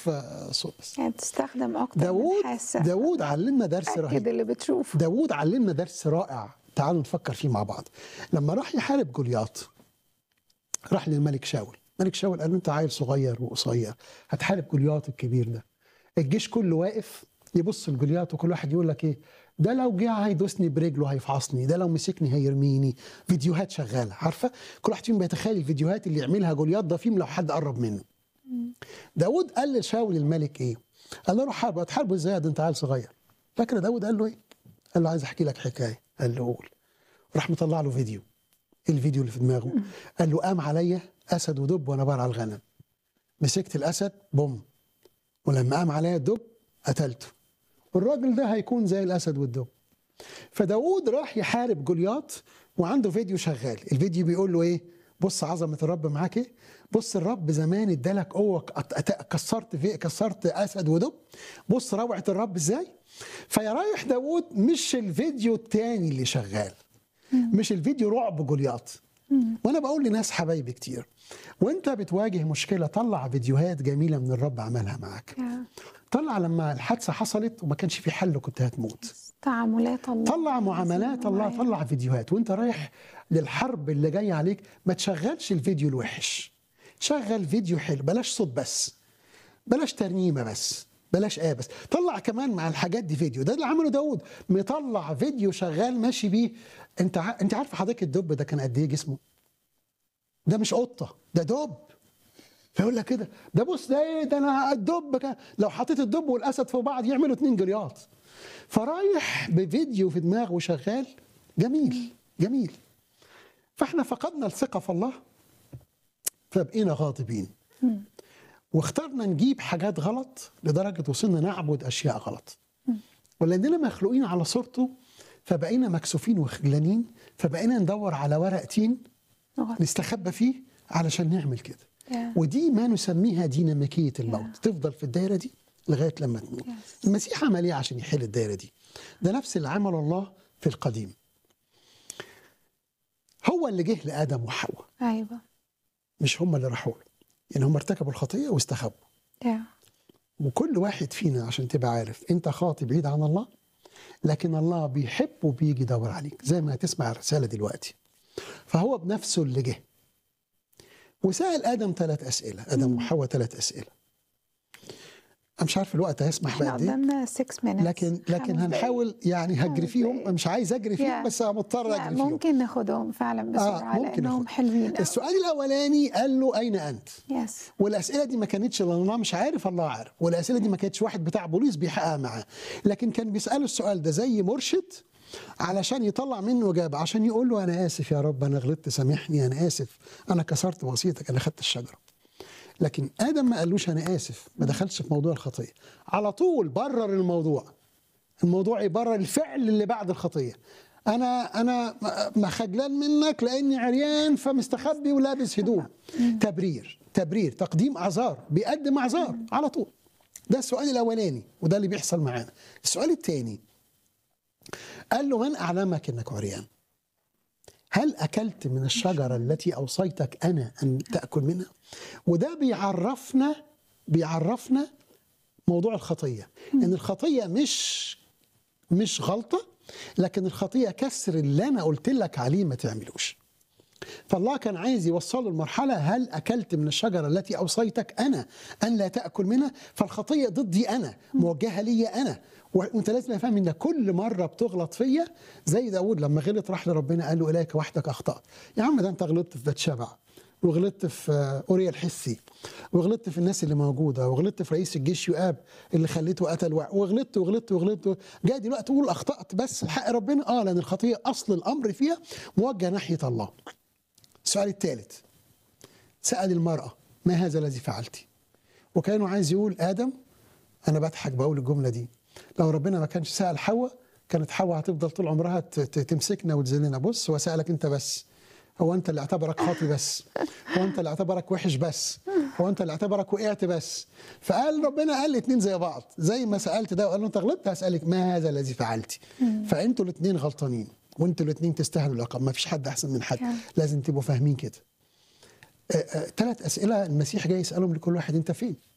بشوف آه، صوت بس يعني تستخدم اكتر داوود من حاسه داوود علمنا درس اكد رهيب اللي بتشوفه داوود علمنا درس رائع تعالوا نفكر فيه مع بعض لما راح يحارب جولياط راح للملك شاول ملك شاول قال له انت عيل صغير وقصير هتحارب جولياط الكبير ده الجيش كله واقف يبص لجولياط وكل واحد يقول لك ايه ده لو جه هيدوسني برجله هيفعصني ده لو مسكني هيرميني فيديوهات شغاله عارفه كل واحد فيهم بيتخيل الفيديوهات اللي يعملها جولياط ده فيهم لو حد قرب منه داود قال لشاول الملك ايه قال له روح حارب هتحاربه ازاي ده انت عيل صغير فاكر داود قال له ايه قال له عايز احكي لك حكايه قال له قول راح مطلع له فيديو إيه الفيديو اللي في دماغه قال له قام عليا اسد ودب وانا برعى الغنم مسكت الاسد بوم ولما قام عليا الدب قتلته والراجل ده هيكون زي الاسد والدب فداود راح يحارب جولياط وعنده فيديو شغال الفيديو بيقول له ايه بص عظمه الرب معاك ايه بص الرب زمان ادالك قوه ك- أت- كسرت في كسرت اسد ودب بص روعه الرب ازاي فيرايح داود مش الفيديو التاني اللي شغال مش الفيديو رعب جولياط وانا بقول لناس حبايبي كتير وانت بتواجه مشكله طلع فيديوهات جميله من الرب عملها معاك يا. طلع لما الحادثه حصلت وما كانش في حل كنت هتموت تعاملات الله طلع معاملات الله طلع فيديوهات وانت رايح للحرب اللي جايه عليك ما تشغلش الفيديو الوحش شغل فيديو حلو بلاش صوت بس بلاش ترنيمه بس بلاش ايه بس طلع كمان مع الحاجات دي فيديو ده اللي عمله داود مطلع فيديو شغال ماشي بيه انت ع... انت عارف حضرتك الدب ده كان قد ايه جسمه ده مش قطه ده دب فيقول لك كده ده بص ده ايه ده انا الدب كان لو حطيت الدب والاسد في بعض يعملوا اتنين جلياط فرايح بفيديو في دماغه شغال جميل جميل فاحنا فقدنا الثقه في الله فبقينا غاضبين واخترنا نجيب حاجات غلط لدرجه وصلنا نعبد اشياء غلط ولاننا مخلوقين على صورته فبقينا مكسوفين وخجلانين فبقينا ندور على ورق تين غلط. نستخبى فيه علشان نعمل كده يا. ودي ما نسميها ديناميكيه الموت تفضل في الدايره دي لغايه لما تموت Yes. المسيح عمل ايه عشان يحل الدايره دي ده نفس اللي عمله الله في القديم هو اللي جه لادم وحواء ايوه مش هم اللي راحوا له يعني هم ارتكبوا الخطيه واستخبوا يا. وكل واحد فينا عشان تبقى عارف انت خاطي بعيد عن الله لكن الله بيحب وبيجي يدور عليك زي ما هتسمع الرساله دلوقتي فهو بنفسه اللي جه وسال ادم ثلاث اسئله ادم وحواء ثلاث اسئله انا مش عارف الوقت هيسمح احنا بقد ايه قدامنا 6 minutes لكن لكن خمس دقايق. هنحاول يعني هجري خمس فيهم دقايق. مش عايز اجري فيهم يا. بس مضطر لا اجري فيهم ممكن ناخدهم فعلا بسرعه ممكن لانهم ناخد. حلوين قوي. السؤال الاولاني قال له اين انت يس والاسئله دي ما كانتش لان الله مش عارف الله عارف والاسئله دي ما كانتش واحد بتاع بوليس بيحققها معاه لكن كان بيساله السؤال ده زي مرشد علشان يطلع منه اجابه عشان يقول له انا اسف يا رب انا غلطت سامحني انا اسف انا كسرت وصيتك انا خدت الشجره لكن ادم ما قالوش انا اسف ما دخلش في موضوع الخطيه على طول برر الموضوع الموضوع يبرر الفعل اللي بعد الخطيه انا انا ما خجلان منك لاني عريان فمستخبي ولابس هدوم تبرير تبرير تقديم اعذار بيقدم اعذار على طول ده السؤال الاولاني وده اللي بيحصل معانا السؤال الثاني قال له من اعلمك انك عريان هل اكلت من الشجره التي اوصيتك انا ان تاكل منها وده بيعرفنا بيعرفنا موضوع الخطيه ان الخطيه مش مش غلطه لكن الخطيه كسر اللي انا قلت لك عليه ما تعملوش فالله كان عايز يوصله لمرحله هل اكلت من الشجره التي اوصيتك انا ان لا تاكل منها فالخطيه ضدي انا موجهه لي انا وانت لازم تفهم ان كل مره بتغلط فيا زي داود لما غلط راح لربنا قال له اليك وحدك اخطات يا عم ده انت غلطت في بيت شبع وغلطت في اوريا الحسي وغلطت في الناس اللي موجوده وغلطت في رئيس الجيش يؤاب اللي خليته قتل وع- وغلطت وغلطت وغلطت جاي دلوقتي تقول اخطات بس حق ربنا اه لان الخطيه اصل الامر فيها موجه ناحيه الله السؤال الثالث سأل المرأة ما هذا الذي فعلتي وكانوا عايز يقول آدم أنا بضحك بقول الجملة دي لو ربنا ما كانش سأل حواء كانت حواء هتفضل طول عمرها ت- ت- تمسكنا وتذلنا بص هو سألك أنت بس هو أنت اللي اعتبرك خاطي بس هو أنت اللي اعتبرك وحش بس هو أنت اللي اعتبرك وقعت بس فقال ربنا قال الاثنين زي بعض زي ما سألت ده وقال له أنت غلطت هسألك ما هذا الذي فعلتي فأنتوا الاثنين غلطانين وانتوا الاثنين تستاهلوا العقاب ما فيش حد احسن من حد فعلا. لازم تبقوا فاهمين كده ثلاث اسئله المسيح جاي يسالهم لكل واحد انت فين